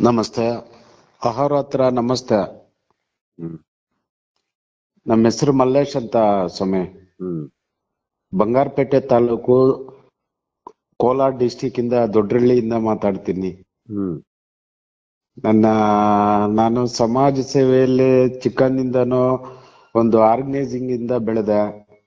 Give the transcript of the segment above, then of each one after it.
ನಮಸ್ತೆ ಅಹೋರಾತ್ರ ನಮಸ್ತೆ ಹ್ಮ್ ನಮ್ಮ ಹೆಸರು ಮಲ್ಲೇಶ್ ಅಂತ ಸ್ವಾಮಿ ಹ್ಮ್ ಬಂಗಾರಪೇಟೆ ತಾಲೂಕು ಕೋಲಾರ ಡಿಸ್ಟಿಕ್ ಇಂದ ದೊಡ್ಡಹಳ್ಳಿಯಿಂದ ಮಾತಾಡ್ತೀನಿ ಹ್ಮ್ ನನ್ನ ನಾನು ಸಮಾಜ ಸೇವೆಯಲ್ಲಿ ಚಿಕ್ಕಂದಿಂದನೂ ಒಂದು ಆರ್ಗನೈಸಿಂಗ್ ಇಂದ ಬೆಳೆದೆ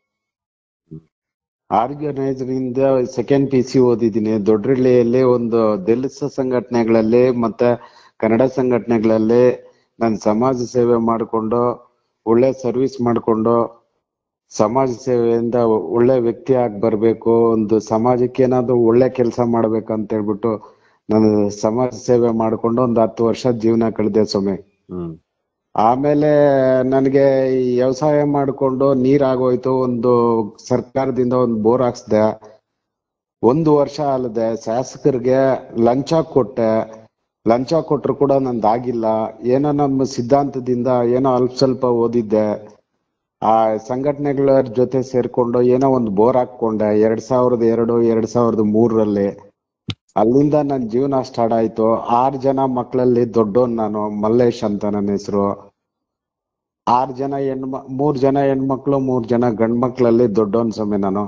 ಆರ್ಗನೈಸರ್ ಇಂದ ಸೆಕೆಂಡ್ ಪಿ ಸಿ ಓದಿದ್ದೀನಿ ದೊಡ್ಡಹಳ್ಳಿಯಲ್ಲಿ ಒಂದು ದಲಿತ ಸಂಘಟನೆಗಳಲ್ಲಿ ಮತ್ತೆ ಕನ್ನಡ ಸಂಘಟನೆಗಳಲ್ಲಿ ನಾನು ಸಮಾಜ ಸೇವೆ ಮಾಡಿಕೊಂಡು ಒಳ್ಳೆ ಸರ್ವಿಸ್ ಮಾಡಿಕೊಂಡು ಸಮಾಜ ಸೇವೆಯಿಂದ ಒಳ್ಳೆ ವ್ಯಕ್ತಿ ಆಗಿ ಬರ್ಬೇಕು ಒಂದು ಸಮಾಜಕ್ಕೆ ಏನಾದ್ರು ಒಳ್ಳೆ ಕೆಲಸ ಮಾಡ್ಬೇಕು ಅಂತ ಹೇಳ್ಬಿಟ್ಟು ನಾನು ಸಮಾಜ ಸೇವೆ ಮಾಡ್ಕೊಂಡು ಒಂದು ಹತ್ತು ವರ್ಷ ಜೀವನ ಕಳೆದೆ ಸ್ವಾಮಿ ಹ್ಮ್ ಆಮೇಲೆ ನನಗೆ ಈ ವ್ಯವಸಾಯ ಮಾಡ್ಕೊಂಡು ನೀರ್ ಆಗೋಯ್ತು ಒಂದು ಸರ್ಕಾರದಿಂದ ಒಂದು ಬೋರ್ ಹಾಕ್ಸ್ದೆ ಒಂದು ವರ್ಷ ಅಲ್ಲದೆ ಶಾಸಕರಿಗೆ ಲಂಚ ಕೊಟ್ಟೆ ಲಂಚ ಕೊಟ್ರು ಕೂಡ ನಂದು ಆಗಿಲ್ಲ ಏನೋ ನಮ್ಮ ಸಿದ್ಧಾಂತದಿಂದ ಏನೋ ಅಲ್ಪ ಸ್ವಲ್ಪ ಓದಿದ್ದೆ ಆ ಸಂಘಟನೆಗಳ ಜೊತೆ ಸೇರ್ಕೊಂಡು ಏನೋ ಒಂದು ಬೋರ್ ಹಾಕೊಂಡೆ ಎರಡ್ ಸಾವಿರದ ಎರಡು ಎರಡ್ ಸಾವಿರದ ಮೂರರಲ್ಲಿ ಅಲ್ಲಿಂದ ನನ್ನ ಜೀವನ ಸ್ಟಾರ್ಟ್ ಆಯ್ತು ಆರ್ ಜನ ಮಕ್ಕಳಲ್ಲಿ ದೊಡ್ಡವನ್ ನಾನು ಮಲ್ಲೇಶ್ ಅಂತ ನನ್ನ ಹೆಸರು ಆರ್ ಜನ ಹೆಣ್ಮ ಮೂರ್ ಜನ ಹೆಣ್ಮಕ್ಳು ಮೂರ್ ಜನ ಗಂಡ್ ಮಕ್ಳಲ್ಲಿ ದೊಡ್ಡವನ್ ಸ್ವಾಮಿ ನಾನು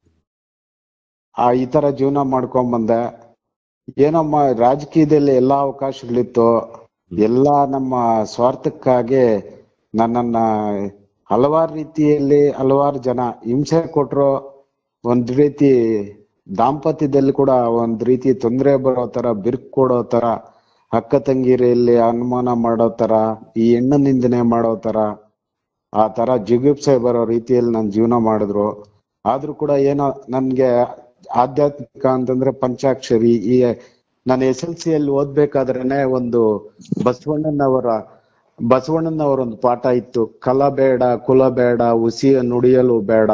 ಆ ಈ ತರ ಜೀವನ ಮಾಡ್ಕೊಂಡ್ ಬಂದೆ ಏನಮ್ಮ ರಾಜಕೀಯದಲ್ಲಿ ಎಲ್ಲಾ ಅವಕಾಶಗಳಿತ್ತು ಎಲ್ಲಾ ನಮ್ಮ ಸ್ವಾರ್ಥಕ್ಕಾಗಿ ನನ್ನನ್ನ ಹಲವಾರು ರೀತಿಯಲ್ಲಿ ಹಲವಾರು ಜನ ಹಿಂಸೆ ಕೊಟ್ರು ಒಂದ್ ರೀತಿ ದಾಂಪತ್ಯದಲ್ಲಿ ಕೂಡ ಒಂದ್ ರೀತಿ ತೊಂದರೆ ಬರೋ ತರ ಬಿರುಕು ಕೊಡೋ ತರ ಅಕ್ಕ ತಂಗಿರಲ್ಲಿ ಅನುಮಾನ ಮಾಡೋ ತರ ಈ ಹೆಣ್ಣು ನಿಂದನೆ ಮಾಡೋ ತರ ಆ ತರ ಜಿಗುಪ್ಸೆ ಬರೋ ರೀತಿಯಲ್ಲಿ ನನ್ ಜೀವನ ಮಾಡಿದ್ರು ಆದ್ರೂ ಕೂಡ ಏನೋ ನನ್ಗೆ ಆಧ್ಯಾತ್ಮಿಕ ಅಂತಂದ್ರೆ ಪಂಚಾಕ್ಷರಿ ಈ ನಾನು ಎಸ್ ಎಲ್ ಸಿ ಅಲ್ಲಿ ಓದ್ಬೇಕಾದ್ರೇನೆ ಒಂದು ಬಸವಣ್ಣನವರ ಬಸವಣ್ಣನವರ ಒಂದು ಪಾಠ ಇತ್ತು ಕಲ ಬೇಡ ಕುಲ ಬೇಡ ಉಸಿಯ ನುಡಿಯಲು ಬೇಡ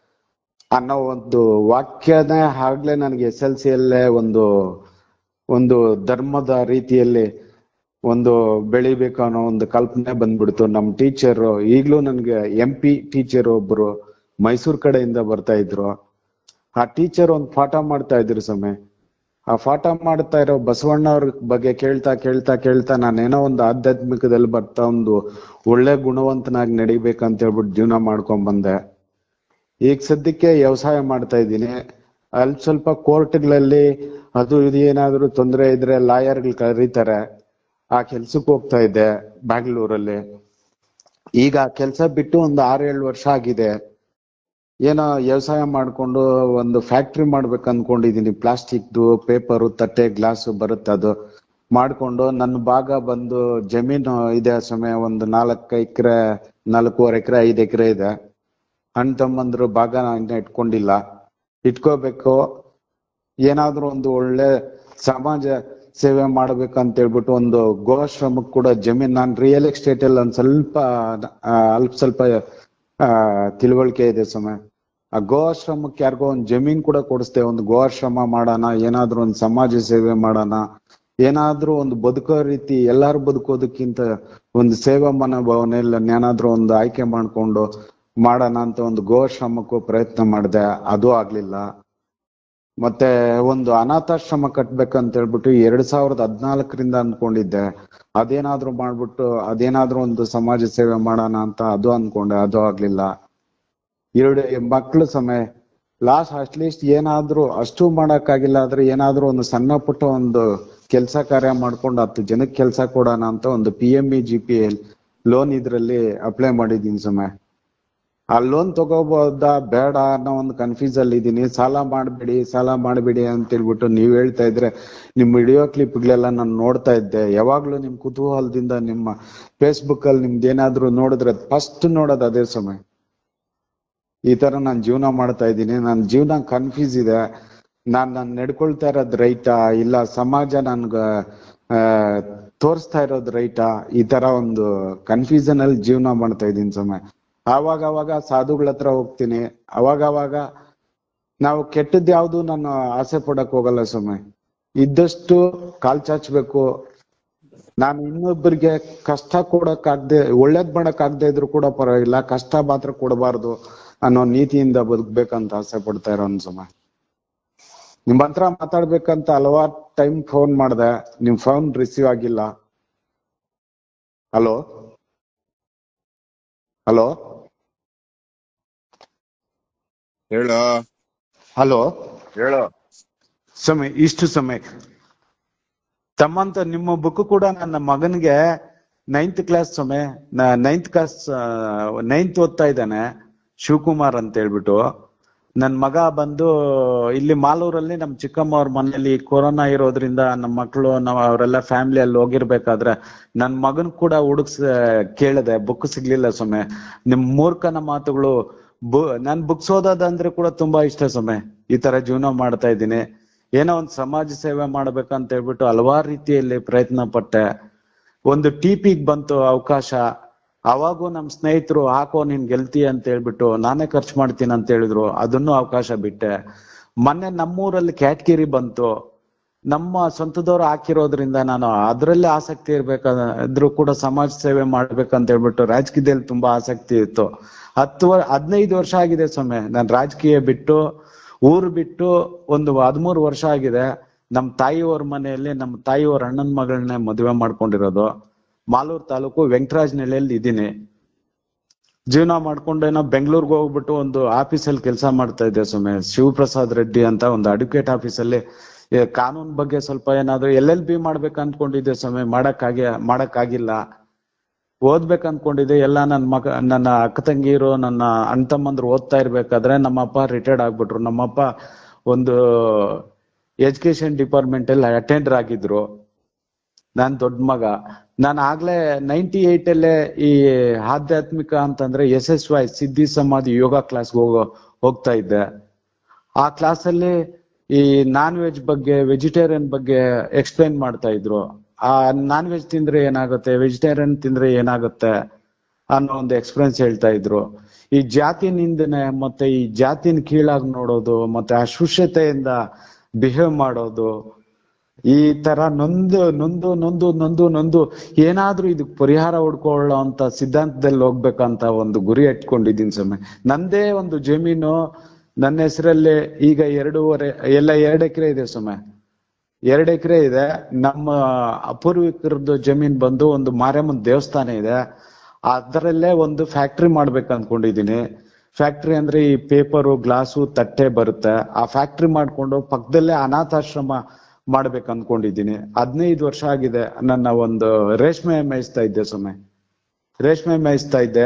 ಅನ್ನೋ ಒಂದು ವಾಕ್ಯನೇ ಆಗ್ಲೇ ನನಗೆ ಎಸ್ ಎಲ್ ಸಿ ಅಲ್ಲೇ ಒಂದು ಒಂದು ಧರ್ಮದ ರೀತಿಯಲ್ಲಿ ಒಂದು ಬೆಳಿಬೇಕು ಅನ್ನೋ ಒಂದು ಕಲ್ಪನೆ ಬಂದ್ಬಿಡ್ತು ನಮ್ ಟೀಚರ್ ಈಗ್ಲೂ ನನ್ಗೆ ಎಂ ಪಿ ಟೀಚರ್ ಒಬ್ರು ಮೈಸೂರ್ ಕಡೆಯಿಂದ ಬರ್ತಾ ಇದ್ರು ಆ ಟೀಚರ್ ಒಂದು ಪಾಠ ಮಾಡ್ತಾ ಇದ್ರು ಸಮಯ ಆ ಪಾಠ ಮಾಡ್ತಾ ಇರೋ ಬಸವಣ್ಣ ಅವ್ರ ಬಗ್ಗೆ ಕೇಳ್ತಾ ಕೇಳ್ತಾ ಕೇಳ್ತಾ ನಾನೇನೋ ಒಂದು ಆಧ್ಯಾತ್ಮಿಕದಲ್ಲಿ ಬರ್ತಾ ಒಂದು ಒಳ್ಳೆ ಗುಣವಂತನಾಗಿ ನಡಿಬೇಕಂತ ಹೇಳ್ಬಿಟ್ಟು ಜೀವನ ಮಾಡ್ಕೊಂಡ್ ಬಂದೆ ಈಗ ಸದ್ಯಕ್ಕೆ ವ್ಯವಸಾಯ ಮಾಡ್ತಾ ಇದ್ದೀನಿ ಅಲ್ಲಿ ಸ್ವಲ್ಪ ಕೋರ್ಟ್ಗಳಲ್ಲಿ ಅದು ಇದು ಏನಾದ್ರು ತೊಂದರೆ ಇದ್ರೆ ಲಾಯರ್ಗಳು ಕರೀತಾರೆ ಆ ಕೆಲ್ಸಕ್ಕೆ ಹೋಗ್ತಾ ಇದ್ದೆ ಬ್ಯಾಂಗ್ಳೂರಲ್ಲಿ ಈಗ ಆ ಕೆಲ್ಸ ಬಿಟ್ಟು ಒಂದು ಆರೇಳು ವರ್ಷ ಆಗಿದೆ ಏನೋ ವ್ಯವಸಾಯ ಮಾಡ್ಕೊಂಡು ಒಂದು ಫ್ಯಾಕ್ಟ್ರಿ ಮಾಡ್ಬೇಕು ಅನ್ಕೊಂಡಿದೀನಿ ಪ್ಲಾಸ್ಟಿಕ್ದು ಪೇಪರು ತಟ್ಟೆ ಗ್ಲಾಸ್ ಬರುತ್ತೆ ಅದು ಮಾಡ್ಕೊಂಡು ನನ್ನ ಭಾಗ ಬಂದು ಜಮೀನು ಇದೆ ಸಮಯ ಒಂದು ನಾಲ್ಕು ಎಕರೆ ನಾಲ್ಕೂವರೆ ಎಕರೆ ಐದು ಎಕರೆ ಇದೆ ಅಣ್ಣ ತಮ್ಮಂದ್ರು ಭಾಗ ಇನ್ನ ಇಟ್ಕೊಂಡಿಲ್ಲ ಇಟ್ಕೋಬೇಕು ಏನಾದ್ರೂ ಒಂದು ಒಳ್ಳೆ ಸಮಾಜ ಸೇವೆ ಮಾಡ್ಬೇಕಂತ ಹೇಳ್ಬಿಟ್ಟು ಒಂದು ಗೋಶ್ರಮಕ್ಕೆ ಕೂಡ ಜಮೀನ್ ನಾನು ರಿಯಲ್ ಎಸ್ಟೇಟ್ ಅಲ್ಲಿ ಒಂದ್ ಸ್ವಲ್ಪ ಆ, ಅಲ್ಪ ಸ್ವಲ್ಪ ಆ, ತಿಳುವಳಿಕೆ ಇದೆ ಸಮಯ ಆ ಗೋಆಶ್ರಮಕ್ಕೆ ಯಾರಿಗೋ ಒಂದು ಜಮೀನ್ ಕೂಡ ಕೊಡಿಸ್ದೆ ಒಂದು ಗೋಆಶ್ರಮ ಮಾಡೋಣ ಏನಾದ್ರೂ ಒಂದು ಸಮಾಜ ಸೇವೆ ಮಾಡೋಣ ಏನಾದ್ರೂ ಒಂದು ಬದುಕೋ ರೀತಿ ಎಲ್ಲಾರು ಬದುಕೋದಕ್ಕಿಂತ ಒಂದು ಸೇವಾ ಮನೋಭಾವನೆಲ್ಲ ಏನಾದ್ರೂ ಒಂದು ಆಯ್ಕೆ ಮಾಡ್ಕೊಂಡು ಮಾಡೋಣ ಅಂತ ಒಂದು ಗೋಆಶ್ರಮಕ್ಕೂ ಪ್ರಯತ್ನ ಮಾಡಿದೆ ಅದು ಆಗ್ಲಿಲ್ಲ ಮತ್ತೆ ಒಂದು ಅನಾಥಾಶ್ರಮ ಕಟ್ಬೇಕಂತ ಹೇಳ್ಬಿಟ್ಟು ಎರಡ್ ಸಾವಿರದ ಹದ್ನಾಲ್ಕರಿಂದ ಅನ್ಕೊಂಡಿದ್ದೆ ಅದೇನಾದ್ರೂ ಮಾಡ್ಬಿಟ್ಟು ಅದೇನಾದ್ರೂ ಒಂದು ಸಮಾಜ ಸೇವೆ ಮಾಡೋಣ ಅಂತ ಅದು ಅನ್ಕೊಂಡೆ ಅದು ಆಗ್ಲಿಲ್ಲ ಎರಡು ಮಕ್ಳು ಸಮಯ ಲಾಸ್ಟ್ ಅಟ್ಲೀಸ್ಟ್ ಏನಾದ್ರೂ ಅಷ್ಟು ಮಾಡಕ್ಕಾಗಿಲ್ಲ ಆದ್ರೆ ಏನಾದ್ರೂ ಒಂದು ಸಣ್ಣ ಪುಟ್ಟ ಒಂದು ಕೆಲಸ ಕಾರ್ಯ ಮಾಡ್ಕೊಂಡು ಹತ್ತು ಜನಕ್ಕೆ ಕೆಲಸ ಕೊಡೋಣ ಅಂತ ಒಂದು P M E G P loan ಇದ್ರಲ್ಲಿ ಅಪ್ಲೈ ಮಾಡಿದೀನಿ ಸಮಯ ಆ ಲೋನ್ ತಗೋಬಹುದಾ ಬೇಡ ಅನ್ನೋ ಒಂದು ಕನ್ಫ್ಯೂಸ್ ಅಲ್ಲಿ ಇದೀನಿ ಸಾಲ ಮಾಡ್ಬೇಡಿ ಸಾಲ ಮಾಡ್ಬೇಡಿ ಅಂತ ಹೇಳ್ಬಿಟ್ಟು ನೀವ್ ಹೇಳ್ತಾ ಇದ್ರೆ ನಿಮ್ ವಿಡಿಯೋ ಕ್ಲಿಪ್ಗಳೆಲ್ಲ ನಾನು ನೋಡ್ತಾ ಇದ್ದೆ ಯಾವಾಗ್ಲೂ ನಿಮ್ ಕುತೂಹಲದಿಂದ ನಿಮ್ಮ ಫೇಸ್ಬುಕ್ ಅಲ್ಲಿ ನಿಮ್ದು ಏನಾದ್ರು ನೋಡಿದ್ರೆ ಫಸ್ಟ್ ನೋಡೋದು ಅದೇ ಸಮಯ ಈ ತರ ನಾನ್ ಜೀವನ ಮಾಡ್ತಾ ಇದ್ದೀನಿ ನನ್ನ ಜೀವನ ಕನ್ಫ್ಯೂಸ್ ಇದೆ ನಾನ್ ನಾನ್ ನಡ್ಕೊಳ್ತಾ ಇರೋದ್ ರೈಟಾ ಇಲ್ಲ ಸಮಾಜ ನನ್ಗ ಆ, ತೋರಿಸ್ತಾ ಇರೋದ್ ರೈಟಾ ಈ ತರ ಒಂದು ಕನ್ಫ್ಯೂಷನ್ ಅಲ್ಲಿ ಜೀವನ ಮಾಡ್ತಾ ಇದ್ದೀನಿ ಸಮಯ ಆವಾಗ ಅವಾಗ ಸಾಧುಗಳ ಹತ್ರ ಹೋಗ್ತೀನಿ ಅವಾಗ ಅವಾಗ ನಾವು ಕೆಟ್ಟದ್ ಯಾವ್ದು ನಾನು ಆಸೆ ಪಡಕ್ ಹೋಗಲ್ಲ ಸಮಯ ಇದ್ದಷ್ಟು ಕಾಲ್ ಚಾಚ್ಬೇಕು ನಾನು ಇನ್ನೊಬ್ಬರಿಗೆ ಕಷ್ಟ ಕೊಡಕ್ ಆಗದೆ ಒಳ್ಳೇದ್ ಮಾಡಕ್ ಆಗದೆ ಇದ್ರು ಕೂಡ ಪರವಾಗಿಲ್ಲ ಕಷ್ಟ ಮಾತ್ರ ಕೊಡಬಾರ್ದು ಅನ್ನೋ ನೀತಿಯಿಂದ ಬದುಕ್ಬೇಕಂತ ಆಸೆ ಪಡ್ತಾ ಇರೋ ಸಮಯ ನಿಮ್ ಹತ್ರ ಮಾತಾಡ್ಬೇಕಂತ ಹಲವಾರು ಟೈಮ್ ಫೋನ್ ಮಾಡ್ದೆ ನಿಮ್ ಫೋನ್ ರಿಸೀವ್ ಆಗಿಲ್ಲ ಹಲೋ ಹಲೋ ಹೇಳು ಹಲೋ ಹೇಳು ಸಮಯ ಇಷ್ಟು ಸಮಯ ತಮ್ಮಂತ ನಿಮ್ಮ ಬುಕ್ ಕೂಡ ನನ್ನ ಮಗನಿಗೆ ನೈನ್ತ್ ಕ್ಲಾಸ್ ಸಮಯ ನೈನ್ತ್ ಕ್ಲಾಸ್ ನೈನ್ತ್ ಓದ್ತಾ ಇದ್ದಾನೆ ಶಿವಕುಮಾರ್ ಅಂತ ಹೇಳ್ಬಿಟ್ಟು ನನ್ ಮಗ ಬಂದು ಇಲ್ಲಿ ಮಾಲೂರಲ್ಲಿ ನಮ್ ಚಿಕ್ಕಮ್ಮ ಅವ್ರ ಮನೇಲಿ ಕೊರೋನಾ ಇರೋದ್ರಿಂದ ನಮ್ಮ ಮಕ್ಕಳು ನಾವ್ ಅವರೆಲ್ಲ ಫ್ಯಾಮಿಲಿ ಅಲ್ಲಿ ಹೋಗಿರ್ಬೇಕಾದ್ರೆ ನನ್ ಮಗನ್ ಕೂಡ ಹುಡುಕ್ಸ್ ಕೇಳಿದೆ ಬುಕ್ ಸಿಗ್ಲಿಲ್ಲ ಸೊಮ್ಮೆ ನಿಮ್ ಮೂರ್ಖನ ಮಾತುಗಳು ಬು ನನ್ ಬುಕ್ಸ್ ಓದೋದಂದ್ರೆ ಕೂಡ ತುಂಬಾ ಇಷ್ಟ ಸೊಮ್ಮೆ ಈ ತರ ಜೀವನ ಮಾಡ್ತಾ ಇದ್ದೀನಿ ಏನೋ ಒಂದ್ ಸಮಾಜ ಸೇವೆ ಮಾಡ್ಬೇಕಂತ ಹೇಳ್ಬಿಟ್ಟು ಹಲವಾರು ರೀತಿಯಲ್ಲಿ ಪ್ರಯತ್ನ ಪಟ್ಟೆ ಒಂದು ಟಿಪಿಗ್ ಬಂತು ಅವಕಾಶ ಅವಾಗೂ ನಮ್ ಸ್ನೇಹಿತರು ಹಾಕೋ ನೀನ್ ಗೆಲ್ತಿ ಅಂತ ಹೇಳ್ಬಿಟ್ಟು ನಾನೇ ಖರ್ಚು ಮಾಡ್ತೀನಿ ಅಂತ ಹೇಳಿದ್ರು ಅದನ್ನು ಅವಕಾಶ ಬಿಟ್ಟೆ ಮೊನ್ನೆ ನಮ್ಮೂರಲ್ಲಿ ಕ್ಯಾಟ್ಗಿರಿ ಬಂತು ನಮ್ಮ ಸ್ವಂತದವ್ರು ಹಾಕಿರೋದ್ರಿಂದ ನಾನು ಅದರಲ್ಲೇ ಆಸಕ್ತಿ ಇರ್ಬೇಕಾದ್ರೂ ಕೂಡ ಸಮಾಜ ಸೇವೆ ಮಾಡ್ಬೇಕಂತ ಹೇಳ್ಬಿಟ್ಟು ರಾಜಕೀಯದಲ್ಲಿ ತುಂಬಾ ಆಸಕ್ತಿ ಇತ್ತು ಹತ್ತು ವರ್ ಹದಿನೈದು ವರ್ಷ ಆಗಿದೆ ಸ್ವಾಮಿ ನಾನು ರಾಜಕೀಯ ಬಿಟ್ಟು ಊರು ಬಿಟ್ಟು ಒಂದು ಹದಿಮೂರು ವರ್ಷ ಆಗಿದೆ ನಮ್ಮ ತಾಯಿಯವ್ರ ಮನೆಯಲ್ಲಿ ನಮ್ಮ ತಾಯಿಯವ್ರ ಅಣ್ಣನ ಮಗಳನ್ನೇ ಮದುವೆ ಮಾಡ್ಕೊಂಡಿರೋದು ಮಾಲೂರು ತಾಲೂಕು ವೆಂಕಟರಾಜ್ ನೆಲೆಯಲ್ಲಿ ಇದ್ದೀನಿ ಜೀವನ ಮಾಡ್ಕೊಂಡು ಏನೋ ಬೆಂಗಳೂರಿಗೆ ಹೋಗ್ಬಿಟ್ಟು ಒಂದು ಆಫೀಸಲ್ಲಿ ಕೆಲಸ ಮಾಡ್ತಾ ಇದ್ದೆ ಸ್ವಾಮಿ ಶಿವಪ್ರಸಾದ್ ರೆಡ್ಡಿ ಅಂತ ಒಂದು ಅಡ್ವೊಕೇಟ್ ಆಫೀಸಲ್ಲಿ ಏ, ಕಾನೂನ್ ಬಗ್ಗೆ ಸ್ವಲ್ಪ ಏನಾದ್ರು ಎಲ್ ಎಲ್ ಬಿ ಮಾಡ್ಬೇಕು ಅನ್ಕೊಂಡಿದ್ದೆ ಸ್ವಾಮಿ ಮಾಡಕ್ಕಾಗಿ ಮಾಡಕ್ಕಾಗಿಲ್ಲ ಓದ್ಬೇಕು ಅನ್ಕೊಂಡಿದ್ದೆ ಎಲ್ಲ ನನ್ನ ಮಗ ನನ್ನ ಅಕ್ಕ ತಂಗಿರು ನನ್ನ ಅಣ್ಣ ತಮ್ಮಂದ್ರು ಓದ್ತಾ ಇರ್ಬೇಕಾದ್ರೆ ನಮ್ಮಪ್ಪ ರಿಟೈರ್ಡ್ ಆಗ್ಬಿಟ್ರು ನಮ್ಮಪ್ಪ ಒಂದು ಎಜುಕೇಶನ್ ಡಿಪಾರ್ಟ್ಮೆಂಟ್ ಅಲ್ಲಿ ಅಟೆಂಡರ್ ಆಗಿದ್ರು ನಾನ್ ದೊಡ್ಡ ಮಗ ನಾನು ಆಗ್ಲೇ ನೈನ್ಟಿ ಏಟ್ ಅಲ್ಲೇ ಈ ಆಧ್ಯಾತ್ಮಿಕ ಅಂತಂದ್ರೆ ಎಸ್ ಎಸ್ ವೈ ಸಿದ್ಧಿ ಸಮಾಧಿ ಯೋಗ ಕ್ಲಾಸ್ ಹೋಗೋ ಹೋಗ್ತಾ ಇದ್ದೆ ಆ ಕ್ಲಾಸ್ ಅಲ್ಲಿ ಈ ನಾನ್ ವೆಜ್ ಬಗ್ಗೆ ವೆಜಿಟೇರಿಯನ್ ಬಗ್ಗೆ ಎಕ್ಸ್ಪ್ಲೈನ್ ಮಾಡ್ತಾ ಇದ್ರು ಆ ನಾನ್ ವೆಜ್ ತಿಂದ್ರೆ ಏನಾಗುತ್ತೆ ವೆಜಿಟೇರಿಯನ್ ತಿಂದ್ರೆ ಏನಾಗುತ್ತೆ ಅನ್ನೋ ಒಂದು ಎಕ್ಸ್ಪೀರಿಯನ್ಸ್ ಹೇಳ್ತಾ ಇದ್ರು ಈ ಜಾತಿ ನಿಂದನೆ ಮತ್ತೆ ಈ ಜಾತಿನ ಕೀಳಾಗಿ ನೋಡೋದು ಮತ್ತೆ ಅಸ್ಪೃಶ್ಯತೆಯಿಂದ ಬಿಹೇವ್ ಮಾಡೋದು ಈ ತರ ನೊಂದು ನೊಂದು ನೊಂದು ನೊಂದು ನೊಂದು ಏನಾದ್ರೂ ಇದಕ್ ಪರಿಹಾರ ಹುಡ್ಕೊಳ್ಳೋ ಅಂತ ಸಿದ್ಧಾಂತದಲ್ಲಿ ಹೋಗ್ಬೇಕಂತ ಒಂದು ಗುರಿ ಇಟ್ಕೊಂಡಿದ್ದೀನಿ ಸ್ವಾಮಿ ನಂದೇ ಒಂದು ಜಮೀನು ನನ್ನ ಹೆಸರಲ್ಲಿ ಈಗ ಎರಡೂವರೆ ಎಲ್ಲ ಎರಡು ಎಕರೆ ಇದೆ ಸ್ವಾಮಿ ಎರಡು ಎಕರೆ ಇದೆ ನಮ್ಮ ಅಪೂರ್ವಿಕರದ್ದು ಜಮೀನ್ ಬಂದು ಒಂದು ಮಾರಮ್ಮನ ದೇವಸ್ಥಾನ ಇದೆ ಅದರಲ್ಲೇ ಒಂದು ಫ್ಯಾಕ್ಟ್ರಿ ಮಾಡ್ಬೇಕು ಅನ್ಕೊಂಡಿದೀನಿ ಫ್ಯಾಕ್ಟ್ರಿ ಅಂದ್ರೆ ಈ ಪೇಪರು ಗ್ಲಾಸು ತಟ್ಟೆ ಬರುತ್ತೆ ಆ ಫ್ಯಾಕ್ಟ್ರಿ ಮಾಡ್ಕೊಂಡು ಪಕ್ಕದಲ್ಲೇ ಅನಾಥಾಶ್ರಮ ಮಾಡ್ಬೇಕು ಅನ್ಕೊಂಡಿದ್ದೀನಿ ಹದಿನೈದು ವರ್ಷ ಆಗಿದೆ ನನ್ನ ಒಂದು ರೇಷ್ಮೆ ಮೇಯಿಸ್ತಾ ಇದ್ದೆ ಸುಮ್ಮನೆ ರೇಷ್ಮೆ ಮೇಯಿಸ್ತಾ ಇದ್ದೆ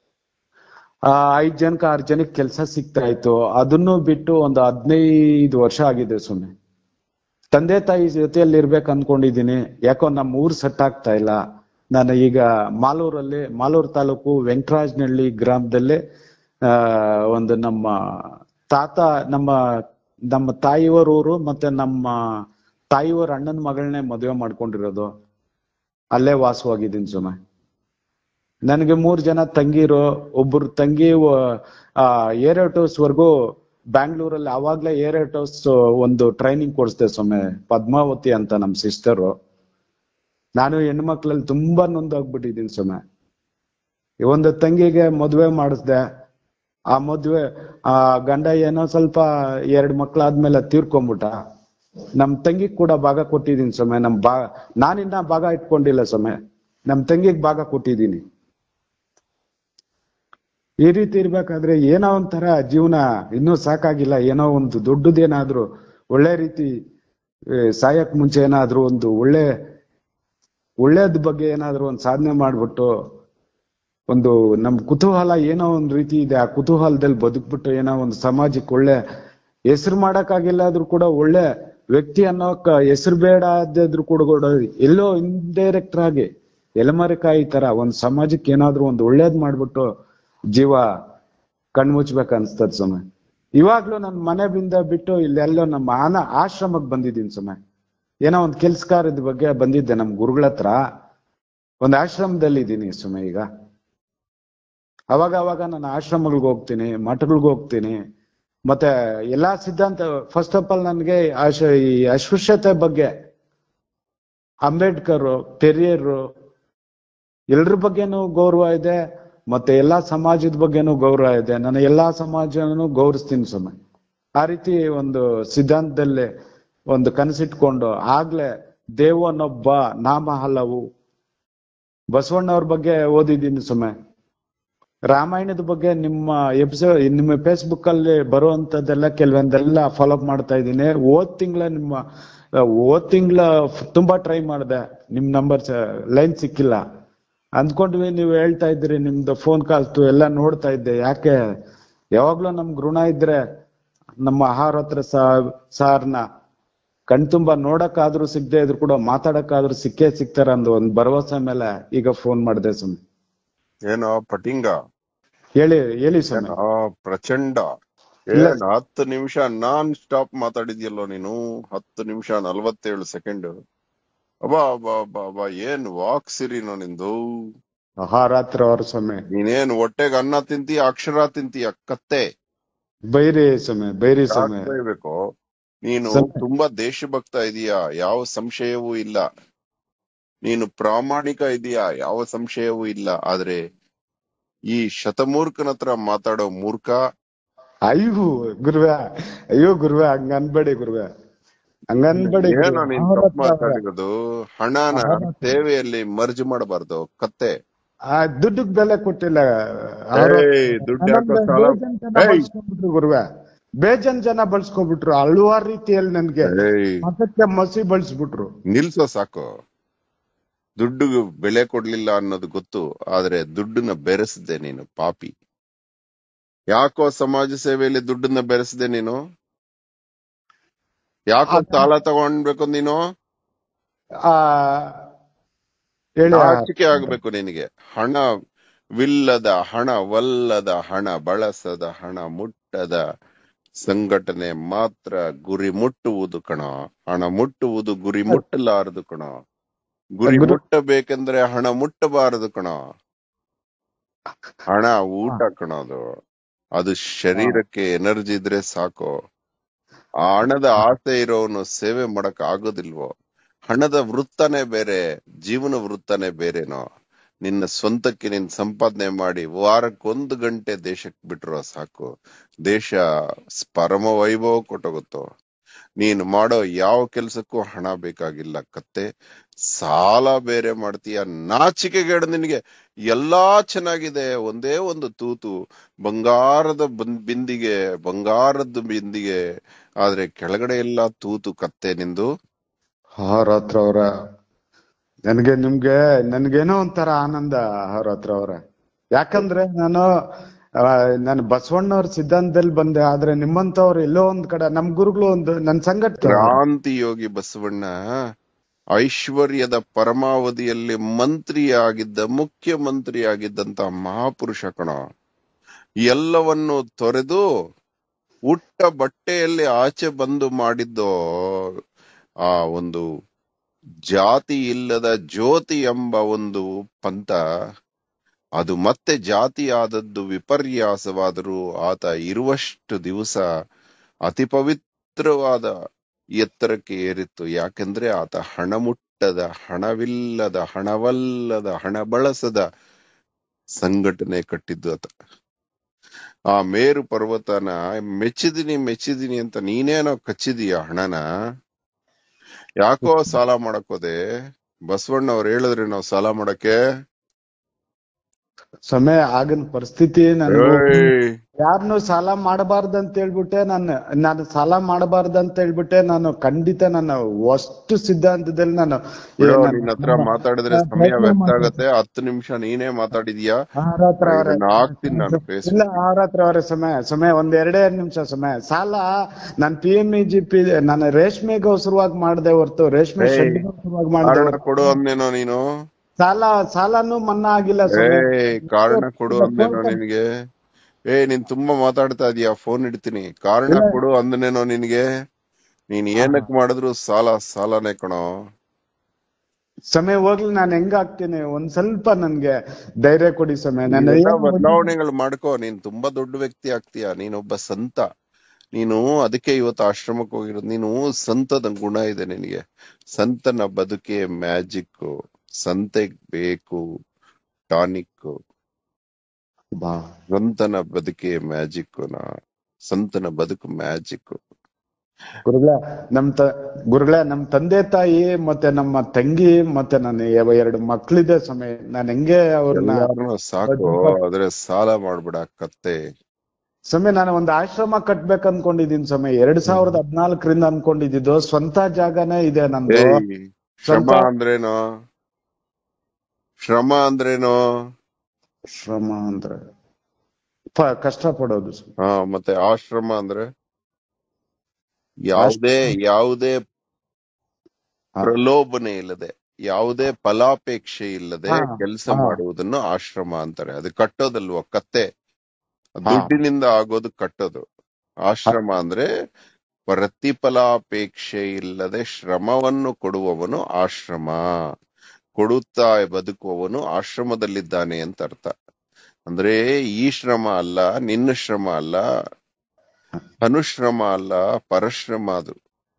ಆ ಐದ್ ಜನಕ್ಕೆ ಆರು ಜನಕ್ಕೆ ಕೆಲಸ ಸಿಗ್ತಾ ಇತ್ತು ಅದನ್ನು ಬಿಟ್ಟು ಒಂದು ಹದಿನೈದು ವರ್ಷ ಆಗಿದೆ ಸುಮ್ಮನೆ ತಂದೆ ತಾಯಿ ಜೊತೆಯಲ್ಲಿ ಇರ್ಬೇಕು ಅನ್ಕೊಂಡಿದೀನಿ ಯಾಕೋ ನಮ್ಮ ಊರ್ ಸೆಟ್ ಆಗ್ತಾ ಇಲ್ಲ ನಾನು ಈಗ ಮಾಲೂರಲ್ಲಿ ಮಾಲೂರು ತಾಲೂಕು ವೆಂಕಟರಾಜನಹಳ್ಳಿ ಗ್ರಾಮದಲ್ಲಿ ಆ ಒಂದು ನಮ್ಮ ತಾತ ನಮ್ಮ ನಮ್ಮ ತಾಯಿಯವರ ಊರು ಮತ್ತೆ ನಮ್ಮ ತಾಯಿಯವರ ಅಣ್ಣನ ಮಗಳನ್ನೇ ಮದುವೆ ಮಾಡ್ಕೊಂಡಿರೋದು ಅಲ್ಲೇ ವಾಸವಾಗಿದ್ದೀನಿ ಸುಮ ನನಗೆ ಮೂರ್ ಜನ ತಂಗಿರು ಒಬ್ರು ತಂಗಿ ಏರೋಟೋಸ್ ವರ್ಗು ಬ್ಯಾಂಗ್ಳೂರಲ್ಲಿ ಅವಾಗ್ಲೇ ಏರೋಟೋಸ್ ಒಂದು ಟ್ರೈನಿಂಗ್ ಕೊಡಿಸ್ದೆ ಸೊಮ್ಮೆ ಪದ್ಮಾವತಿ ಅಂತ ನಮ್ ಸಿಸ್ಟರು ನಾನು ಹೆಣ್ಮಕ್ಳಲ್ಲಿ ತುಂಬಾ ನೊಂದೋಗ್ಬಿಟ್ಟಿದ್ದೀನಿ ಸೊಮ್ಮೆ ಒಂದು ತಂಗಿಗೆ ಮದುವೆ ಮಾಡಿಸ್ದೆ ಆ ಮದ್ವೆ ಆ ಗಂಡ ಏನೋ ಸ್ವಲ್ಪ ಎರಡ್ ಮಕ್ಳಾದ್ಮೇಲೆ ತೀರ್ಕೊಂಬಿಟ್ಟ ನಮ್ ತಂಗಿಗ್ ಕೂಡ ಭಾಗ ಕೊಟ್ಟಿದ್ದೀನಿ ಸೊಮ್ಮೆ ನಮ್ ಬಾ ನಾನಿನ್ನ ಭಾಗ ಇಟ್ಕೊಂಡಿಲ್ಲ ಸೊಮ್ಮೆ ನಮ್ ತಂಗಿಗ್ ಭಾಗ ಕೊಟ್ಟಿದ್ದೀನಿ ಈ ರೀತಿ ಇರ್ಬೇಕಾದ್ರೆ ಏನೋ ಒಂಥರ ಜೀವನ ಇನ್ನೂ ಸಾಕಾಗಿಲ್ಲ ಏನೋ ಒಂದು ದೊಡ್ಡದೇನಾದ್ರೂ ಒಳ್ಳೆ ರೀತಿ ಏ, ಸಾಯಕ್ ಮುಂಚೆ ಏನಾದ್ರೂ ಒಂದು ಒಳ್ಳೆ ಒಳ್ಳೇದ್ ಬಗ್ಗೆ ಏನಾದ್ರೂ ಒಂದು ಸಾಧನೆ ಮಾಡ್ಬಿಟ್ಟು ಒಂದು ನಮ್ ಕುತೂಹಲ ಏನೋ ಒಂದ್ ರೀತಿ ಇದೆ ಆ ಕುತೂಹಲದಲ್ಲಿ ಬದುಕ್ಬಿಟ್ಟು ಏನೋ ಒಂದು ಸಮಾಜಕ್ಕೆ ಒಳ್ಳೆ ಹೆಸರು ಮಾಡಕ್ಕಾಗಿಲ್ಲ ಆದ್ರೂ ಕೂಡ ಒಳ್ಳೆ ವ್ಯಕ್ತಿ ಅನ್ನೋಕ್ ಹೆಸರು ಬೇಡ ಆದ್ರೂ ಕೂಡ ಕೂಡ ಎಲ್ಲೋ ಇಂಡೈರೆಕ್ಟ್ ಆಗಿ ಎಲೆಮರೆಕಾಯಿ ತರ ಒಂದ್ ಸಮಾಜಕ್ಕೆ ಏನಾದ್ರೂ ಒಂದು ಒಳ್ಳೇದ್ ಮಾಡ್ಬಿಟ್ಟು ಜೀವ ಕಣ್ಮುಚ್ಬೇಕು ಅನ್ಸ್ತದ ಸುಮ್ಮನೆ ಇವಾಗ್ಲೂ ನನ್ ಮನೆಯಿಂದ ಬಿಟ್ಟು ಇಲ್ಲೆಲ್ಲೋ ನಮ್ಮ ಆನ ಆಶ್ರಮಕ್ಕೆ ಬಂದಿದ್ದೀನಿ ಸುಮ್ಮನೆ ಏನೋ ಒಂದ್ ಕೆಲ್ಸ ಕಾರ್ಯದ ಬಗ್ಗೆ ಬಂದಿದ್ದೆ ನಮ್ ಗುರುಗಳ ಹತ್ರ ಒಂದ್ ಆಶ್ರಮದಲ್ಲಿ ಇದ್ದೀನಿ ಸುಮ್ಮನೆ ಈಗ ಅವಾಗ ಅವಾಗ ನಾನು ಆಶ್ರಮಗಳಿಗೆ ಹೋಗ್ತೀನಿ ಮಠಗಳಿಗೆ ಹೋಗ್ತೀನಿ ಮತ್ತೆ ಎಲ್ಲಾ ಸಿದ್ಧಾಂತ ಫಸ್ಟ್ ಆಫ್ ಆಲ್ ನನ್ಗೆ ಆಶ ಈ ಅಸ್ಪೃಶ್ಯತೆ ಬಗ್ಗೆ ಅಂಬೇಡ್ಕರ್ ಪೆರಿಯರ್ ಎಲ್ರ ಬಗ್ಗೆನೂ ಗೌರವ ಇದೆ ಮತ್ತೆ ಎಲ್ಲಾ ಸಮಾಜದ ಬಗ್ಗೆನೂ ಗೌರವ ಇದೆ ನಾನು ಎಲ್ಲಾ ಸಮಾಜನೂ ಗೌರವಿಸ್ತೀನಿ ಸುಮ್ಮನೆ ಆ ರೀತಿ ಒಂದು ಸಿದ್ಧಾಂತದಲ್ಲಿ ಒಂದು ಕನಸಿಟ್ಕೊಂಡು ಆಗ್ಲೇ ದೇವನೊಬ್ಬ ನಾಮ ಹಲವು ಬಸವಣ್ಣವ್ರ ಬಗ್ಗೆ ಓದಿದ್ದೀನಿ ಸುಮ್ಮನೆ ರಾಮಾಯಣದ ಬಗ್ಗೆ ನಿಮ್ಮ ಎಪಿಸೋಡ್ ನಿಮ್ಮ ಫೇಸ್ಬುಕ್ ಅಲ್ಲಿ ಬರುವಂತದ್ದೆಲ್ಲ ಕೆಲವೊಂದೆಲ್ಲ ಫಾಲೋ ಅಪ್ ಮಾಡ್ತಾ ಇದ್ದೀನಿ ಹೋದ್ ತಿಂಗಳ ನಿಮ್ಮ ಹೋದ್ ತಿಂಗಳ ತುಂಬಾ ಟ್ರೈ ಮಾಡಿದೆ ನಿಮ್ ನಂಬರ್ ಲೈನ್ ಸಿಕ್ಕಿಲ್ಲ ಅಂದ್ಕೊಂಡ್ವಿ ನೀವು ಹೇಳ್ತಾ ಇದ್ರಿ ನಿಮ್ದು ಫೋನ್ ಕಾಲ್ತು ಎಲ್ಲ ನೋಡ್ತಾ ಇದ್ದೆ ಯಾಕೆ ಯಾವಾಗ್ಲೂ ನಮ್ಗ್ ಋಣ ಇದ್ರೆ ನಮ್ಮ ಆಹಾರ ಹತ್ರ ಸಾರ್ನ ಕಣ್ತುಂಬ ನೋಡಕ್ಕಾದ್ರೂ ಸಿಗದೆ ಇದ್ರು ಕೂಡ ಮಾತಾಡಕ್ಕಾದ್ರೂ ಸಿಕ್ಕೇ ಸಿಗ್ತಾರ ಅಂದು ಒಂದ್ ಭರವಸೆ ಮೇಲೆ ಈಗ ಫೋನ್ ಮಾಡಿದೆ ಸುಮ್ಮನೆ ಏನೋ ಪಟಿಂಗ ಹೇಳಿ ಹೇಳಿ ಸ್ವಾಮಿ ಏನೋ ಪ್ರಚಂಡ ಇಲ್ಲ. ಏನ್ ಹತ್ತು ನಿಮಿಷ ನಾನ್ ಸ್ಟಾಪ್ ಮಾತಾಡಿದ್ಯಲ್ಲೋ ನೀನು ಹತ್ತು ನಿಮಿಷ ನಲ್ವತ್ತೇಳು ಸೆಕೆಂಡ್ ಅಬ್ಬಾ ಅಬ್ಬಾ ಅಬ್ಬಾ ಅಬ್ಬಾ ಏನ್ ವಾಕ್ ಸಿರಿನೋ ನಿಂದು ಅಹಾರಾತ್ರ ಅವ್ರ ಸ್ವಾಮಿ ನೀನೇನ್ ಹೊಟ್ಟೆಗ್ ಅನ್ನ ತಿಂತೀಯ ಅಕ್ಷರ ತಿಂತೀಯ ಕತ್ತೆ ಬೈರಿ ಸ್ವಾಮಿ ಬೈರಿ ಸ್ವಾಮಿ ಯಾಕ್ ಬೈಬೇಕು ನೀನು ಸ್ವಲ್ಪ- ತುಂಬಾ ದೇಶಭಕ್ತ ಇದೀಯಾ ಯಾವ ಸಂಶಯವೂ ಇಲ್ಲ ನೀನು ಪ್ರಾಮಾಣಿಕ ಇದೀಯಾ ಯಾವ ಸಂಶಯವೂ ಇಲ್ಲ ಆದ್ರೆ ಈ ಶತಮೂರ್ಖನ ಹತ್ರ ಮಾತಾಡೋ ಮೂರ್ಖ ಅಯ್ಯೋ ಗುರುವೆ ಅಯ್ಯೋ ಗುರುವೆ ಹಂಗ ಅನ್ಬೇಡಿ ಗುರುವೆ ಹಂಗ ಅನ್ಬೇಡಿ ಗುರುವೆ. ಏನೋ ನೀನ್ ಅವ್ರ ತಪ್ಪು ಹತ್ರ ಮಾತಾಡಿರೋದು ಹಣನ ಅವ್ರ ಹತ್ರ- ಸೇವೆಯಲ್ಲಿ ಮರ್ಜ್ ಮಾಡಬಾರ್ದು ಕತ್ತೆ ಆ ದುಡ್ಡಿಗ್ ಬೆಲೆ ಕೊಟ್ಟಿಲ್ಲ ಅವ್ರ ಏಯ್, ದುಡ್ಡು ಯಾಕೋ ನನ್ನನ್ನ ಸಾಲ ಬೇಜಾನ್ ಜನ ಏಯ್. ಬಳಸ್ಕೊಂಡ್ಬಿಟ್ರು ಗುರುವೆ ಬೇಜಾನ್ ಜನ ಬಳಸ್ಕೊಂಡ್ಬಿಟ್ರು ಹಲವಾರು ರೀತಿಯಲ್ಲಿ ನನ್ಗೆ ಏಯ್, ಮತಕ್ಕೆ ಮಸಿ ಬಳಸ್ಬಿಟ್ರು ನಿಲ್ಸೋ ಸಾಕು ದುಡ್ಡು ಬೆಲೆ ಕೊಡ್ಲಿಲ್ಲ ಅನ್ನೋದು ಗೊತ್ತು ಆದ್ರೆ ದುಡ್ಡನ್ನ ಬೆರೆಸಿದೆ ನೀನು ಪಾಪಿ ಯಾಕೋ ಸಮಾಜ ಸೇವೆಯಲ್ಲಿ ದುಡ್ಡನ್ನ ಬೆರೆಸಿದೆ ನೀನು ಯಾಕೋ ಅದು- ಸಾಲ ತಗೊಂಡ್ಬೇಕು ನೀನು ಆ ಹೇಳಿ ಆ- ನಾಚಿಕೆ ಆಗ್ಬೇಕು ನಿನಗೆ ಹಣವಿಲ್ಲದ ಹಣವಲ್ಲದ ಹಣ ಬಳಸದ ಹಣ ಮುಟ್ಟದ ಸಂಘಟನೆ ಮಾತ್ರ ಗುರಿ ಮುಟ್ಟುವುದು ಕಣ ಹಣ ಮುಟ್ಟುವುದು ಗುರಿ ಮುಟ್ಟಲಾರದು ಕಣ ಗುರಿ ಗುರು- ಮುಟ್ಟಬೇಕೆಂದ್ರೆ ಹಣ ಮುಟ್ಟಬಾರದು ಕಣ ಹಣ ಊಟ ಕಣ ಅದು ಅದು ಶರೀರಕ್ಕೆ ಎನರ್ಜಿ ಇದ್ರೆ ಸಾಕು ಆ ಹಣದ ಆಸೆ ಇರೋನು ಸೇವೆ ಮಾಡಕ್ ಆಗೋದಿಲ್ವೋ ಹಣದ ವೃತ್ತನೇ ಬೇರೆ ಜೀವನ ವೃತ್ತನೇ ಬೇರೆನೋ ನಿನ್ನ ಸ್ವಂತಕ್ಕೆ ನೀನ್ ಸಂಪಾದನೆ ಮಾಡಿ ವಾರಕ್ಕೊಂದು ಗಂಟೆ ದೇಶಕ್ಕೆ ಬಿಟ್ರೋ ಸಾಕು ದೇಶ ಪರಮ ವೈಭವ ಕೊಟ್ಟೋಗುತ್ತೋ ನೀನು ಮಾಡೋ ಯಾವ ಕೆಲ್ಸಕ್ಕೂ ಹಣ ಬೇಕಾಗಿಲ್ಲ ಕತ್ತೆ ಸಾಲ ಬೇರೆ ಮಾಡ್ತೀಯ ನಾಚಿಕೆಗೇಡು ನಿನಗೆ ಎಲ್ಲಾ ಚೆನ್ನಾಗಿದೆ ಒಂದೇ ಒಂದು ತೂತು ಬಂಗಾರದ ಬನ್- ಬಿಂದಿಗೆ ಬಂಗಾರದ ಬಿಂದಿಗೆ ಆದ್ರೆ ಕೆಳಗಡೆ ಎಲ್ಲ ತೂತು ಕತ್ತೆ ನಿಂದು ಹತ್ರ ಅವ್ರ ನನ್ಗೆ ನಿಮ್ಗೆ ನನ್ಗೇನೋ ಒಂಥರ ಆನಂದ ಹತ್ರ ಅವ್ರ ಯಾಕಂದ್ರೆ ನಾನು ಆ, ನಾನು ಬಸವಣ್ಣವ್ರ ಸಿದ್ಧಾಂತದಲ್ಲಿ ಬಂದೆ ಆದ್ರೆ ನಿಮ್ಮಂತವ್ರು ಎಲ್ಲೋ ಒಂದ್ ಕಡೆ ನಮ್ ಗುರುಗಳು ಒಂದು ನನ್ ಸಂಘಟನೆ ಕ್ರಾಂತಿ ಯೋಗಿ ಬಸವಣ್ಣ ಐಶ್ವರ್ಯದ ಪರಮಾವಧಿಯಲ್ಲಿ ಮಂತ್ರಿಯಾಗಿದ್ದ ಮುಖ್ಯಮಂತ್ರಿಯಾಗಿದ್ದಂತ ಮಹಾಪುರುಷ ಕಣ ಎಲ್ಲವನ್ನು ತೊರೆದು ಉಟ್ಟ ಬಟ್ಟೆಯಲ್ಲಿ ಆಚೆ ಬಂದು ಮಾಡಿದ್ದೋ ಆ ಒಂದು ಜಾತಿ ಇಲ್ಲದ ಜ್ಯೋತಿ ಎಂಬ ಒಂದು ಪಂಥ ಅದು ಮತ್ತೆ ಜಾತಿ ಆದದ್ದು ವಿಪರ್ಯಾಸವಾದರೂ ಆತ ಇರುವಷ್ಟು ದಿವಸ ಅತಿ ಪವಿತ್ರವಾದ ಎತ್ತರಕ್ಕೆ ಏರಿತ್ತು ಯಾಕೆಂದ್ರೆ ಆತ ಹಣ ಮುಟ್ಟದ ಹಣವಿಲ್ಲದ ಹಣವಲ್ಲದ ಹಣ ಬಳಸದ ಸಂಘಟನೆ ಕಟ್ಟಿದ್ದು ಆತ ಆ ಮೇರು ಪರ್ವತನ ಮೆಚ್ಚಿದೀನಿ ಮೆಚ್ಚಿದೀನಿ ಅಂತ ನೀನೇನೋ ಕಚ್ಚಿದೀಯ ಹಣನ ಯಾಕೋ ಸಾಲ ಮಾಡಕ್ ಹೋದೆ ಬಸವಣ್ಣ ಅವ್ರು ಹೇಳಿದ್ರೆ ನಾವು ಸಾಲ ಮಾಡಕ್ಕೆ ಸಮಯ ಆಗಿನ ಪರಿಸ್ಥಿತಿ ನಾನು ಏಯ್, ಯಾರನ್ನು ಸಾಲ ಮಾಡಬಾರ್ದಂತ ಹೇಳ್ಬಿಟ್ಟೆ ನಾನು ನಾನು ಸಾಲ ಮಾಡಬಾರ್ದಂತ ಹೇಳ್ಬಿಟ್ಟೆ ನಾನು ಖಂಡಿತ ನಾನು ಅಷ್ಟು ಸಿದ್ಧಾಂತದಲ್ಲಿ ನಾನು ಏ, ಬಿಡು, ನಾನು- ನಿನ್ ಹತ್ರ ಮಾತಾಡಿದ್ರೆ ನಾನು ಸಮಯ ಪ್ರಯತ್ನ ವ್ಯರ್ಥ ಮಾಡ್ತೀನಿ. ಆಗತ್ತೆ ಹತ್ತು ನಿಮಿಷ ನೀನೇ ಮಾತಾಡಿದ್ಯಾ ಆರ್ ಹತ್ರ ಅವ್ರೆ. ಇದನ್ನ ಹಾಕ್ತೀನಿ ನಾನು ಫೇಸ್ ಇಲ್ಲ ಆರ್ ಹತ್ರ ಅವ್ರೆ ಸಮಯ ಸಮಯ ಒಂದ್ ಎರಡೇ ನಿಮಿಷ ಸಮಯ ಸಾಲ ನಾನ್ P M E G P ನಾನು ರೇಷ್ಮೆಗೋಸ್ಕರವಾಗಿ ಮಾಡದೆ ಹೊರ್ತು ರೇಷ್ಮೆ ಏಯ್, ಶೆಡ್ಗೋಸ್ಕರವಾಗಿ ಮಾಡದೆ ಕಾರಣ ಹೊರ್ತು ಕೊಡು ಅಂದೇನೋ ನೀನು ಸಾಲ ಸಾಲನು ಮನ್ನಾ ಆಗಿಲ್ಲ ಏ ಸಮಯ ಕಾರಣ ಕೊಡು ಅಂದೇನೋ ನಿನ್ಗೆ ಏ ನೀನ್ ತುಂಬಾ ಮಾತಾಡ್ತಾ ಇದೀಯ ಫೋನ್ ಇಡ್ತೀನಿ ಕಾರಣ ಇಲ್ಲ. ಕೊಡು ಅಂದನೇನೋ ನಿನ್ಗೆ ನೀನ್ ಏನಕ್ ಮಾಡಿದ್ರು ಸಾಲ ಸಾಲನೇ ಕಣೋ ಸಮಯ ಹೋಗ್ಲಿ ನಾನು ಹೆಂಗ ಆಗ್ತೀನಿ ಒಂದ್ ಸ್ವಲ್ಪ ನನ್ಗೆ ಧೈರ್ಯ ಕೊಡಿ ಸಮಯ ನಾನು ನೀನೆಲ್ಲ ಏನು ಬದಲಾವಣೆಗಳು ಮಾಡ್ಕೋ ನೀನ್ ತುಂಬಾ ದೊಡ್ಡ ವ್ಯಕ್ತಿ ಆಗ್ತೀಯ ನೀನೊಬ್ಬ ಸಂತ ನೀನು ಅದಕ್ಕೆ ಇವತ್ತು ಆಶ್ರಮಕ್ಕೆ ಹೋಗಿರೋದು ನೀನು ಸಂತದ ಗುಣ ಇದೆ ನಿನಗೆ ಸಂತನ ಬದುಕೆ ಮ್ಯಾಜಿಕ್ ಸಂತೆಗ್ ಬೇಕು ಟಾನಿಕ್ ಬಾ ಸಂತನ ಬದುಕೆ ಮ್ಯಾಜಿಕ್ ನಾ ಸಂತನ ಬದುಕು ಮ್ಯಾಜಿಕ್ ಗುರುಗಳ ನಮ್ ತ ಗುರುಗಳ ನಮ್ ತಂದೆ ತಾಯಿ ಮತ್ತೆ ನಮ್ಮ ತಂಗಿ ಮತ್ತೆ ನನ್ನ ಯಾವ ಎರಡು ಮಕ್ಳಿದೆ ಸಮಯ ನಾನ್ ಹೆಂಗೆ ಅವ್ರನ್ನ ಎಲ್ಲಾರನು ಸಾಕು ಆದ್ರೆ ಸಾಲ ಮಾಡ್ಬಿಡ ಕತ್ತೆ ಸಮಯ ನಾನು ಒಂದು ಆಶ್ರಮ ಕಟ್ಬೇಕು ಅನ್ಕೊಂಡಿದ್ದೀನಿ ಸಮಯ ಎರಡ್ ಸಾವಿರದ ಹದ್ನಾಲ್ಕರಿಂದ ಅನ್ಕೊಂಡಿದ್ದು ಸ್ವಂತ ಜಾಗನೇ ಇದೆ ನಂದು ಏಯ್ ಶ್ರಮ ಸ್ವಂತ ಅಂದ್ರೇನು ಶ್ರಮ ಅಂದ್ರೇನು ಶ್ರಮ ಅಂದ್ರೆ ಪ- ಕಷ್ಟ ಪಡೋದು ಸ್ವಾಮಿ. ಹಾ ಮತ್ತೆ ಆಶ್ರಮ ಅಂದ್ರೆ ಯಾವುದೇ ಯಾವುದೇ ಹಾ. ಪ್ರಲೋಭನೆ ಇಲ್ಲದೆ ಯಾವುದೇ ಫಲಾಪೇಕ್ಷೆ ಇಲ್ಲದೆ ಹಾ, ಕೆಲಸ ಹಾ. ಮಾಡುವುದನ್ನು ಆಶ್ರಮ ಅಂತಾರೆ ಅದು ಕಟ್ಟೋದಲ್ವ ಕತ್ತೆ ಹಾ. ದುಡ್ಡಿನಿಂದ ಆಗೋದು ಕಟ್ಟೋದು ಆಶ್ರಮ ಅಂದ್ರೆ ಪ್ರತಿಫಲಾಪೇಕ್ಷೆ ಇಲ್ಲದೆ ಶ್ರಮವನ್ನು ಕೊಡುವವನು ಆಶ್ರಮ ಕೊಡುತ್ತಾ ಬದುಕುವವನು ಆಶ್ರಮದಲ್ಲಿದ್ದಾನೆ ಅಂತ ಅರ್ಥ ಅಂದ್ರೆ ಈ ಶ್ರಮ ಅಲ್ಲ ನಿನ್ನ ಶ್ರಮ ಅಲ್ಲ ಅನುಶ್ರಮ ಅಲ್ಲ ಪರಶ್ರಮ ಅದು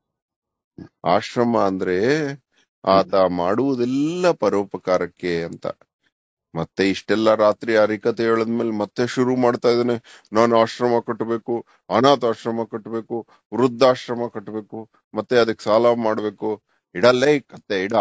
ಆಶ್ರಮ ಅಂದ್ರೆ ಆತ ಮಾಡುವುದೆಲ್ಲ ಪರೋಪಕಾರಕ್ಕೆ ಅಂತ ಮತ್ತೆ ಇಷ್ಟೆಲ್ಲ ರಾತ್ರಿ ಹರಿಕತೆ ಹೇಳದ್ಮೇಲೆ ಮತ್ತೆ ಶುರು ಮಾಡ್ತಾ ಇದ್ದಾನೆ ನಾನು ಆಶ್ರಮ ಕಟ್ಟಬೇಕು ಅನಾಥ ಆಶ್ರಮ ಕಟ್ಟಬೇಕು ವೃದ್ಧಾಶ್ರಮ ಕಟ್ಟಬೇಕು ಮತ್ತೆ ಅದಕ್ಕೆ ಸಾಲ ಮಾಡ್ಬೇಕು ಇಡಲ್ಲೇ ಕತ್ತೆ ಇಡ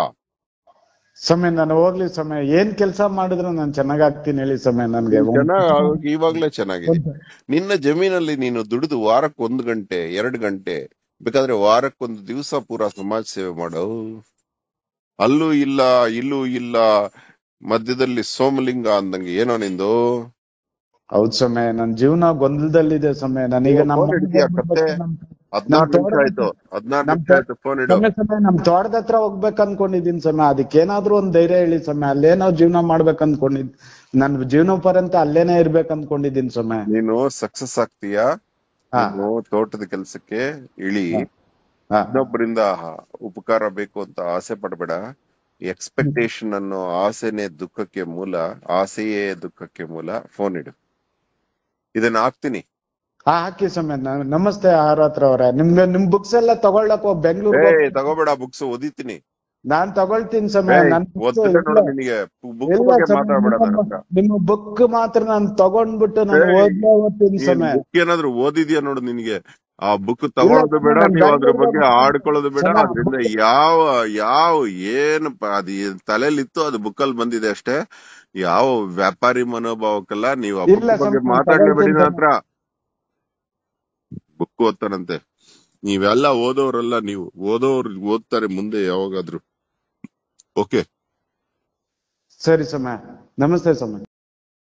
ಸಮಯ ನಾನು ಹೋಗ್ಲಿ ಸಮಯ ಏನ್ ಕೆಲಸ ಮಾಡಿದ್ರು ನಾನು ಚೆನ್ನಾಗಾಗ್ತೀನಿ ಹೇಳಿ ಸಮಯ ನನ್ಗೆ ಚೆನ್ನಾಗಿ ಇವಾಗ್ಲೇ ಚೆನ್ನಾಗಿದೆ ನಿನ್ನ ಜಮೀನಲ್ಲಿ ನೀನು ದುಡಿದು ವಾರಕ್ಕೆ ಒಂದು ಗಂಟೆ ಎರಡು ಗಂಟೆ ಬೇಕಾದ್ರೆ ವಾರಕ್ಕೊಂದು ದಿವಸ ಪೂರಾ ಸಮಾಜ ಸೇವೆ ಮಾಡು ಅಲ್ಲೂ ಇಲ್ಲ ಇಲ್ಲೂ ಇಲ್ಲ ಮಧ್ಯದಲ್ಲಿ ಸೋಮಲಿಂಗ ಅಂದಂಗೆ ಏನೋ ನಿಂದು ಹೌದ್ ಸಮಯ ನನ್ ಜೀವನ ಗೊಂದಲದಲ್ಲಿದೆ ಸಮಯ ನಾನೀಗ ನಮ್ಮ ಫೋನ್ ಹಿಡಿತೀಯ ಕತ್ತೆ ಹದ್ನಾರು ನಮ್ ನಿಮಿಷ ಆಯ್ತು ಹದ್ನಾರು ನಮ್ ನಿಮಿಷ ಆಯ್ತು ಫೋನ್ ಇಡು ಸಮಯ ಸಮಯ ನಮ್ ತೋಟದ ಹತ್ರ ಹೋಗ್ಬೇಕು ಅನ್ಕೊಂಡಿದೀನಿ ಸಮಯ ಅದಕ್ಕೇನಾದ್ರೂ ಒಂದ್ ಧೈರ್ಯ ಹೇಳಿ ಸಮಯ ಅಲ್ಲೇನೋ ಜೀವನ ಮಾಡ್ಬೇಕು ಅನ್ಕೊಂಡಿದ್ ನನ್ ಜೀವನ ಪರ್ಯಂತ ಅಲ್ಲೇನೆ ಇರ್ಬೇಕು ಅನ್ಕೊಂಡಿದೀನಿ ಸಮಯ ನೀನು ಸಕ್ಸಸ್ ಆಗ್ತೀಯಾ ಹಾ. ನೀನು ತೋಟದ ಕೆಲ್ಸಕ್ಕೆ ಇಳಿ ಹಾ. ಇನ್ನೊಬ್ಬರಿಂದ ಉಪಕಾರ ಬೇಕು ಅಂತ ಆಸೆ ಪಡಬೇಡ ಎಕ್ಸ್ಪೆಕ್ಟೇಷನ್ ಅನ್ನೋ ಆಸೆನೆ ದುಃಖಕ್ಕೆ ಮೂಲ ಆಸೆಯೇ ದುಃಖಕ್ಕೆ ಮೂಲ ಫೋನ್ ಇಡು ಇದನ್ನ ಹಾಕ್ತೀನಿ ಹಾ ಹಾಕಿ ಸಮಯ ನ- ನಮಸ್ತೆ ಆರಾತ್ರ ಅವ್ರೆ ನಿಮ್ಗೆ ನಿಮ್ ಬುಕ್ಸ್ ಎಲ್ಲ ತಗೊಳ್ಳಕ್ ಹೋಗ್ ಬೆಂಗ್ಳೂರ್ ಏ ತಗೋಬೇಡ ಬುಕ್ಸ್ ಓದಿತೀನಿ ನಾನ್ ತಗೊಳ್ತೀನಿ ಸಮಯ ಏಯ್, ನನ್ books ಓದ್ಬಿಟ್ಟೆ ನೋಡು ಇಲ್ಲ. ನಿನಗೆ ಬುಕ್ ಇಲ್ಲ ಬಗ್ಗೆ ಸಮಯ, ಮಾತಾಡ್ಬೇಡ ನನ್ನ ನಿಮ್ಮ- ಹತ್ರ ನಿಮ್ಮ ಬುಕ್ ಮಾತ್ರ ನಾನು ತಗೊಂಡ್ಬಿಟ್ಟು ನಾನು ಏಯ್, ಓದ್ಲೇ ಓದ್ತೀನಿ ಸಮಯ ಬುಕ್ ಏನಾದ್ರು ಓದಿದ್ಯಾ ನೋಡು ನಿನಗೆ ಆ ಬುಕ್ ತಗೊಳ್ಳೋದು ಬೇಡ ನಾನು ನೀವು ಅದ್ರ ಬೆಂಗಳೂರಿಗೆ ಬಗ್ಗೆ ಹೋಗ್ತೀನಿ. ಆಡ್ಕೊಳ್ಳೋದು ಬೇಡ ಚೆನ್ನಾಗ್ ಅದ್ರಿಂದ ಯಾವ ಯಾವ ಏನು ಪ- ಅದು ಏನ್ ತಲೆಲಿತ್ತು ಅದು ಬುಕ್ಕಲ್ಲಿ ಬಂದಿದೆ ಅಷ್ಟೇ ಯಾವ ವ್ಯಾಪಾರಿ ಮನೋಭಾವಕ್ಕಲ್ಲ ನೀವು ಆ ಇಲ್ಲ ಬುಕ್ ಬಗ್ಗೆ ಸ್ವಾಮಿ, ಮಾತಾಡ್ಲೇಬೇಡಿ ನನ್ನ ತಗೊಳ್ತೀನಿ ಹತ್ರ ಬುಕ್ ಓದ್ತಾನಂತೆ ನೀವೆಲ್ಲ ಓದೋರೆಲ್ಲ ನೀವು ಓದೋರು ಓದ್ತಾರೆ ಮುಂದೆ ಯಾವಾಗಾದ್ರೂ ಓಕೆ ಸರಿ ಸಮಯ ನಮಸ್ತೆ ಸಮಯ